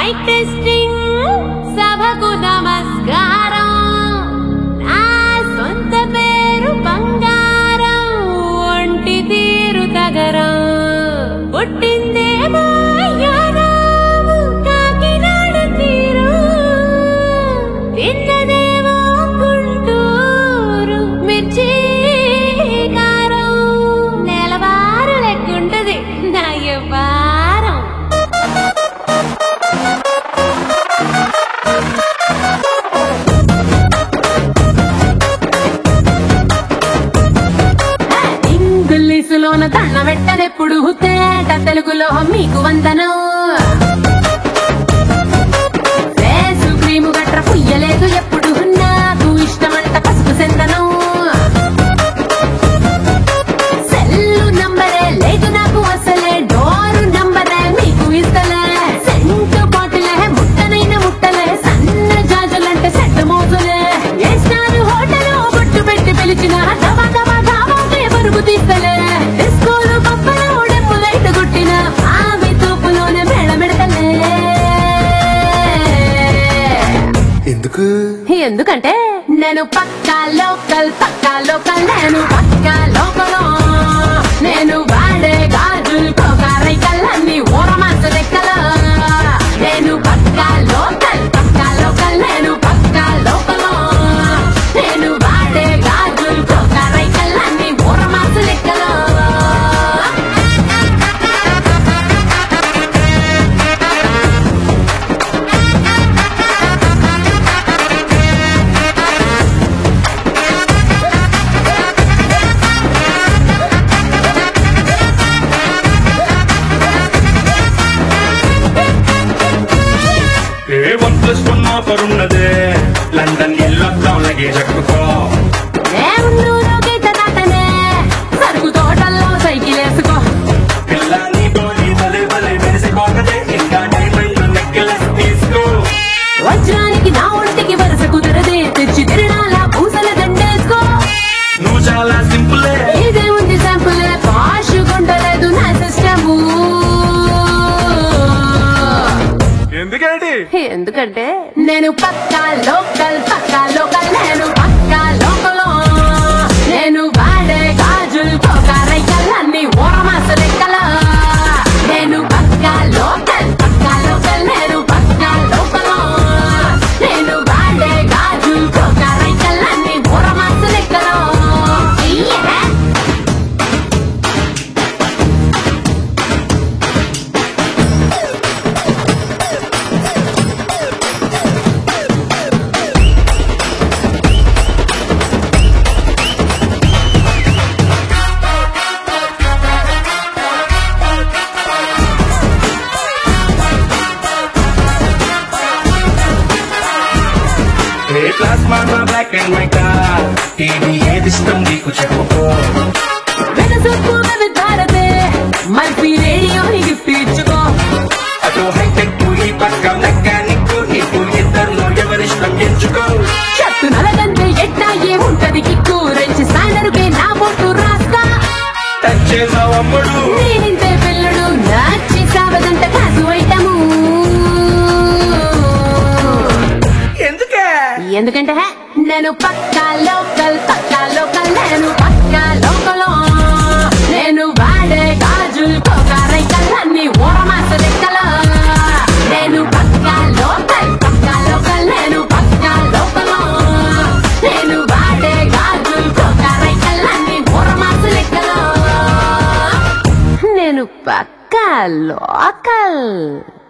Mic testing సభకు నమస్కారం నా సొంత పేరు బంగారం ఒంటి తీరు తగరం పుట్టిందేమో యానాము కాకినాడ తీరు తిన్నదేమో గుంటూరు మిర్చి కారం నెలవారు లెక్కుంటది నా వ్యవహారం ఇంగ్లీషులోన దండ పెట్టనెప్పుడు తేట తెలుగులో మీకు వందనం ఫేసు క్రీము గట్ర పుయ్యలేదు ఎప్పుడు నాకు ఇష్టమంట పసుపు సెందనం సెల్లు నంబరే లేదు నాకు అసలే డోరు నంబరే మీకు ఇస్తలే సెంటు బాటిలే ముట్టనైన ముట్టలే సన్న జాజులంటే సెట్ మోజులే ఏ స్టార్ హోటల్ బొట్టు పెట్టి పిలిచిన దవా దవా దావాకే పరుగు తీస్తలే డిస్కోలు పప్పలో డెప్పు లైట్ కొట్టిన ఆమె తూపులోనే మేళమెడతలే ఎందుకు ఎందుకంటే నేను పక్కా లోకల్ పక్కా లోకల్ నేను పక్కా లోకల్ నేను వాడే గాజులు కోకారైకల్లన్నీ ఊరమాస లెక్కల నేను పక్కా లోకల్ పక్కా లోకల్ నేను పక్కా లోకల్ నేను వాడే గాజులు కోకారైకల్లన్నీ ఊరమాస లెక్కల ఏ వన్ ప్లస్ వన్ ఆఫర్ ఉన్నదే లండన్ ఎల్లొద్దాం లగేజ్ ఎక్కుకో దేవుళ్ళూరు గీత దాటనే సరుకు తోటల్లో సైకిల్ వేసుకో పిల్ల నీ గోళీ భలే భలే మెరిసిపోకదే ఇంకా డైమండ్ నెక్లెస్ తీసుకో వజ్రానికి నా ఒంటికి వరుస కుదరదే తెచ్చి తిరణాల పూసల దండేసుకో నువ్వు చాలా సింపులే ఇదే ఉంది శాంపుల్ పాష్ గుండలేదు నా సిస్టము ఎందుకేంటి ఎందుకంటే నేను పక్కా లోకల్ పక్కా లోకల్ నేను పక్కా లోకల్ నేను వాడే గాజులు కోకారైకల్లన్నీ ఓరమాస లెక్కల నేను పక్కా లోకల్ పక్కా లోకల్ నేను పక్కా లోకల్ నేను వాడే గాజులు కోకారైకల్లన్నీ ఓరమాస లెక్కల ఇయ్యే. ఏ plasma black and white TV ఏది ఇష్టం నీకు చెప్పుకో వెనసొప్పు విధారదే మల్పి రేడియోని గిఫ్ట్ ఇచ్చుకో అటు హైటెక్ ఈ పక్క మెకానిక్ నీకు ఇద్దరులో ఎవరిష్టం ఎంచుకో చెట్టు నలగంటే ఎట్టా ఏముంటది కిక్కు రెంచి సానరుకే నా బొట్టు రాస్తా టచ్ చేసావు అమ్ముడు నేనింతే పిల్లడు నచ్చి సావదంట కాసు ఐటము ఎందుకే ఎందుకంటే హే, నేను పక్కా లోకల్ పక్కా లోకల్ నేను పక్కా లోకల్ నేను వాడే గాజులు కోకారైకల్లన్నీ ఓరమాస లెక్కల నేను పక్కా లోకల్ పక్కా లోకల్ నేను పక్కా లోకల్ నేను వాడే గాజులు కోకారైకల్లన్నీ ఓరమాస లెక్కల నేను పక్కా లోకల్